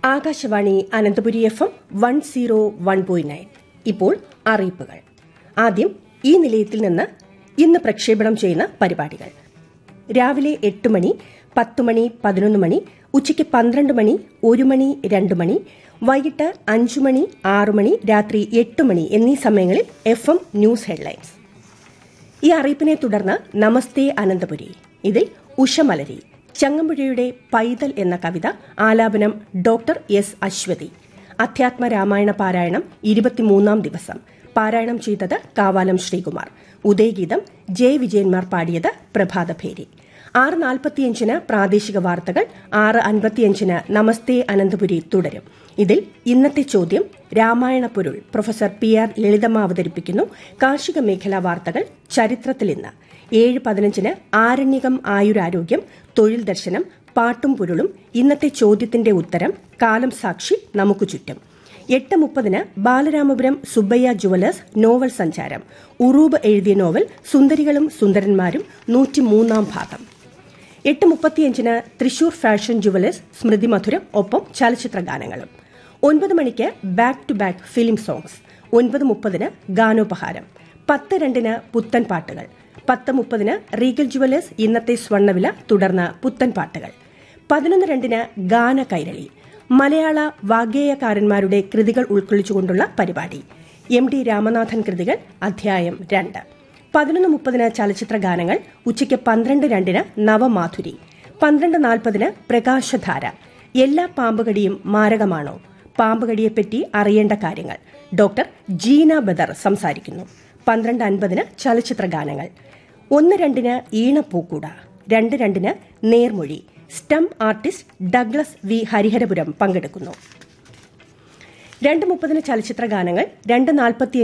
Akashvani Ananthapuri F M one zero one point nine ഇപ്പോൾ അറിയിപ്പുകൾ ആദ്യം ഈ നിലയത്തിൽ നിന്ന് ഇന്ന് പ്രക്ഷേപണം ചെയ്യുന്ന പരിപാടികൾ രാവിലെ എട്ട് മണി പത്ത് മണി പതിനൊന്ന് മണി ഉച്ചയ്ക്ക് പന്ത്രണ്ട് മണി ഒരു മണി രണ്ട് മണി വൈകിട്ട് അഞ്ചു മണി ആറു മണി രാത്രി എട്ട് മണി എന്നീ സമയങ്ങളിൽ എഫ് എം ന്യൂസ് ഹെഡ്ലൈൻസ് ഈ അറിയിപ്പിനെ തുടർന്ന് നമസ്തേ അനന്തപുരി ഇതിൽ ഉഷമലരി ചങ്ങമ്പുഴയുടെ പൈതൽ എന്ന കവിത ആലാപനം ഡോക്ടർ എസ് അശ്വതി അധ്യാത്മ രാമായണ പാരായണം ഇരുപത്തിമൂന്നാം ദിവസം പാരായണം ചെയ്തത് കാവാലം ശ്രീകുമാർ ഉദയഗീതം ജെ വിജയന്മാർ പാടിയത് പ്രഭാതഭേരി ആറ് നാൽപ്പത്തിയഞ്ചിന് പ്രാദേശിക വാർത്തകൾ ആറ് അൻപത്തിയഞ്ചിന് നമസ്തേ അനന്തപുരി തുടരും ഇതിൽ ഇന്നത്തെ ചോദ്യം രാമായണ പൊരുൾ പ്രൊഫസർ പി ആർ ലളിതമ്മ അവതരിപ്പിക്കുന്നു കാർഷിക മേഖലാ വാർത്തകൾ ചരിത്രത്തിൽ ഇന്ന് ഏഴ് പതിനഞ്ചിന് ആരണ്യകം ആയുരാരോഗ്യം തൊഴിൽ ദർശനം പാട്ടും പൊരുളും ഇന്നത്തെ ചോദ്യത്തിന്റെ ഉത്തരം കാലം സാക്ഷി നമുക്ക് ചുറ്റും എട്ട് മുപ്പതിന് ബാലരാമപുരം സുബ്ബയ്യ ജുവലേഴ്സ് നോവൽ സഞ്ചാരം ഉറൂബ് എഴുതിയ നോവൽ സുന്ദരികളും സുന്ദരന്മാരും നൂറ്റിമൂന്നാം ഭാഗം എട്ട് മുപ്പത്തിയഞ്ചിന് തൃശൂർ ഫാഷൻ ജുവലേഴ്സ് സ്മൃതി മധുരം ഒപ്പം ചലച്ചിത്ര ഗാനങ്ങളും ഒൻപത് മണിക്ക് back to back film songs ഒൻപത് മുപ്പതിന് ഗാനോപഹാരം പത്ത് രണ്ടിന് പുത്തൻ പാട്ടുകൾ പത്ത് മുപ്പതിന് റീഗൽ ജുവലേഴ്സ് ഇന്നത്തെ സ്വർണ്ണവില തുടർന്ന് പുത്തൻ പാട്ടുകൾ പതിനൊന്ന് രണ്ടിന് ഗാന കൈരളി മലയാള വാഗ്ഗേയകാരന്മാരുടെ കൃതികൾ ഉൾക്കൊള്ളിച്ചുകൊണ്ടുള്ള പരിപാടി എം ഡി രാമനാഥൻ കൃതികൾ അധ്യായം രണ്ട് പതിനൊന്ന് മുപ്പതിന് ചലച്ചിത്ര ഗാനങ്ങൾ ഉച്ചയ്ക്ക് പന്ത്രണ്ട് രണ്ടിന് നവമാധുരി പന്ത്രണ്ട് നാൽപ്പതിന് പ്രകാശധാര എല്ലാ പാമ്പുകടിയും മാരകമാണോ പാമ്പുകടിയെപ്പറ്റി അറിയേണ്ട കാര്യങ്ങൾ ഡോക്ടർ ജീന ബദർ സംസാരിക്കുന്നു പന്ത്രണ്ട് അൻപതിന് ചലച്ചിത്ര ഗാനങ്ങൾ ഒന്ന് രണ്ടിന് ഈണപ്പൂക്കൂട രണ്ട് രണ്ടിന് നേർമൊഴി സ്റ്റം ആർട്ടിസ്റ്റ് ഡഗ്ലസ് വി ഹരിഹരപുരം പങ്കെടുക്കുന്നു രണ്ട് മുപ്പതിന് ചലച്ചിത്ര ഗാനങ്ങൾ രണ്ട് നാൽപ്പത്തി